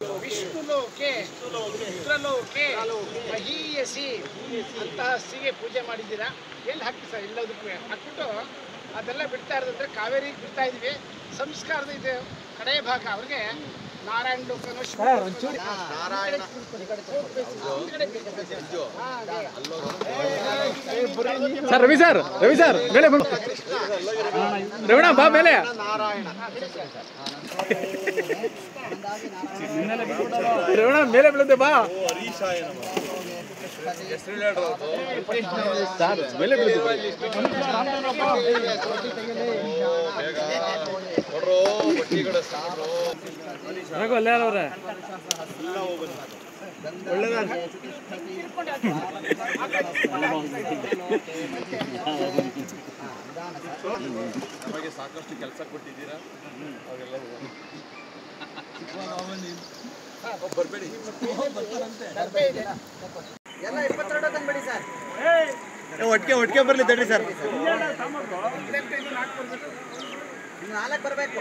ವಿಷ್ಣುಲೋಕೆ ರುದ್ರಲೋಕೆ ಮಹೀಯಸಿ ಅಂತಹ ಹಸ್ತಿಗೆ ಪೂಜೆ ಮಾಡಿದ್ದೀರಾ ಎಲ್ಲಿ ಹಾಕಿ ಸರ್ ಎಲ್ಲದಕ್ಕೂ ಹಾಕ್ಬಿಟ್ಟು ಅದೆಲ್ಲ ಬಿಡ್ತಾ ಇರೋದಂದ್ರೆ ಕಾವೇರಿಗೆ ಬಿಡ್ತಾ ಇದೀವಿ ಸಂಸ್ಕಾರದ ಇದು ಕಡೆಯ ಭಾಗ ಅವ್ರಿಗೆ ನಾರಾಯಣ ಲೋಕನೋ Shiva Narayana sir Ravi sir Ravi sir ಮೇಲೆ ಬನ್ನಿ. ರಮಣ ಬಾ ಮೇಲೆ ನಾರಾಯಣ ರಮಣ ಮೇಲೆ ಬೀಳುತ್ತೆ ಬಾ ಸರ್ ಮೇಲೆ ಬೀಳುತ್ತೆ ರಘು ಅಲ್ಲೇ ಅವ್ರೆ ನಮಗೆ ಸಾಕಷ್ಟು ಕೆಲಸ ಕೊಟ್ಟಿದ್ದೀರಾ ಅವೆಲ್ಲ ಬರಬೇಡಿ ಎಲ್ಲ ಇಪ್ಪತ್ತೆರಡು ತಂದ್ಬಿಡಿ ಸರ್ ಒಟ್ಟಿಗೆ ಒಟ್ಟಿಗೆ ಬರ್ಲಿ ತಡ್ರಿ ಸರ್ ಇನ್ನು ನಾಲ್ಕು ಬರಬೇಕು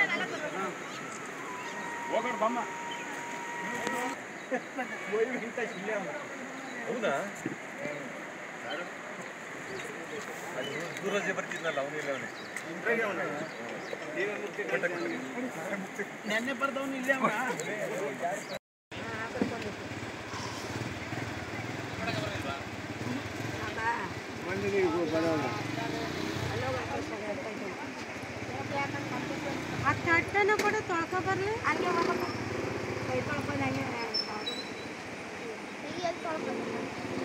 ಹೌದಾ ದೂರಜೆ ಬರ್ತಿದ್ನಲ್ಲ ಅವನಿಲ್ಲ ಅವನಿಗೆ ನೆನ್ನೆ ಬರ್ದವನು ಇಲ್ಲೇ ಅವ ಆ ತಟ್ಟೆನ ಕೂಡ ತೊಳ್ಕೊ ಬರ್ಲಿ